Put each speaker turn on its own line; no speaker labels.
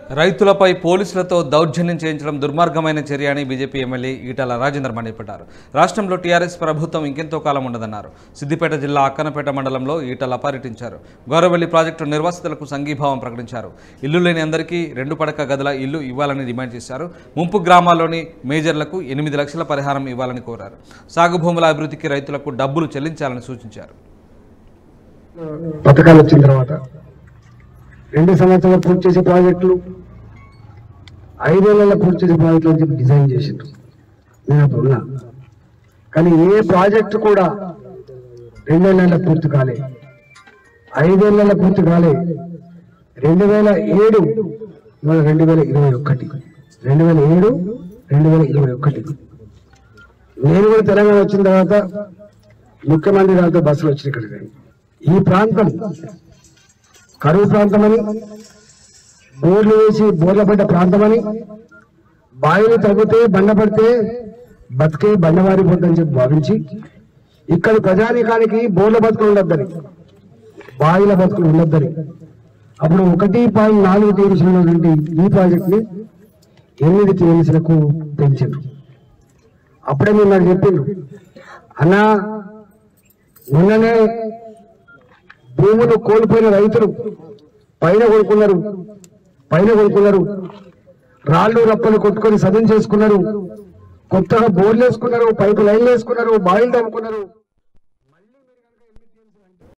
రైతులపై పోలీసులతో దౌర్జన్యం చేయించడం దుర్మార్గమైన చర్య అని బీజేపీ ఎమ్మెల్యే ఈటల రాజేందర్ మండిపడ్డారు రాష్ట్రంలో టీఆర్ఎస్ ప్రభుత్వం ఇంకెంతో కాలం ఉండదన్నారు సిద్దిపేట జిల్లా అక్కనపేట మండలంలో ఈటల పర్యటించారు గౌరవల్లి ప్రాజెక్టు నిర్వాసితులకు సంఘీభావం ప్రకటించారు ఇల్లు లేని అందరికీ రెండు పడక గదుల ఇల్లు ఇవ్వాలని డిమాండ్ చేశారు ముంపు గ్రామాల్లోని మేజర్లకు ఎనిమిది లక్షల పరిహారం ఇవ్వాలని కోరారు సాగు భూముల అభివృద్ధికి రైతులకు డబ్బులు చెల్లించాలని సూచించారు
పథకాలు వచ్చిన తర్వాత రెండు సంవత్సరాలు పూర్తి చేసే ప్రాజెక్టులు ఐదేళ్లలో పూర్తి చేసే ప్రాజెక్టులు అని చెప్పి డిజైన్ చేసిండ్రు నేను అప్పుడు ఉన్నా కానీ ఏ ప్రాజెక్టు కూడా రెండేళ్లలో పూర్తి కాలే ఐదేళ్లలో పూర్తి కాలే రెండు వేల ఏడు ఇవాళ రెండు వేల ఇరవై ఒకటి రెండు వేల ఏడు రెండు వేల ఇరవై ఒకటి నేను కూడా తెలంగాణ వచ్చిన తర్వాత ముఖ్యమంత్రి గారితో బస్సులు వచ్చిన ఇక్కడికి ఈ ప్రాంతం కరువు ప్రాంతమని బోర్లు వేసి బోర్ల పడ్డ ప్రాంతమని బావిలు తగ్గితే బండ పడితే బతికే బండవారిపోద్దని చెప్పి భావించి ఇక్కడ ప్రజానీకానికి బోర్ల బతుకులు ఉండొద్దని బావిల బతుకులు ఉండొద్దని అప్పుడు ఒకటి పాయింట్ నాలుగు టీఎంసీలు ఉన్నటువంటి ఈ ప్రాజెక్ట్ ని ఎనిమిది టీఎంసీలకు పెంచారు అప్పుడే మీరు నాకు చెప్పిండ్రు అన్నా మొన్ననే భూములు కోల్పోయిన రైతులు పైన కొనుక్కున్నారు పైన కొనుక్కున్నారు రాళ్ళు రప్పలు కొట్టుకొని సదం చేసుకున్నారు కొత్తగా బోర్లు వేసుకున్నారు పైపు లైన్లు వేసుకున్నారు బాయిలు తవ్వుకున్నారు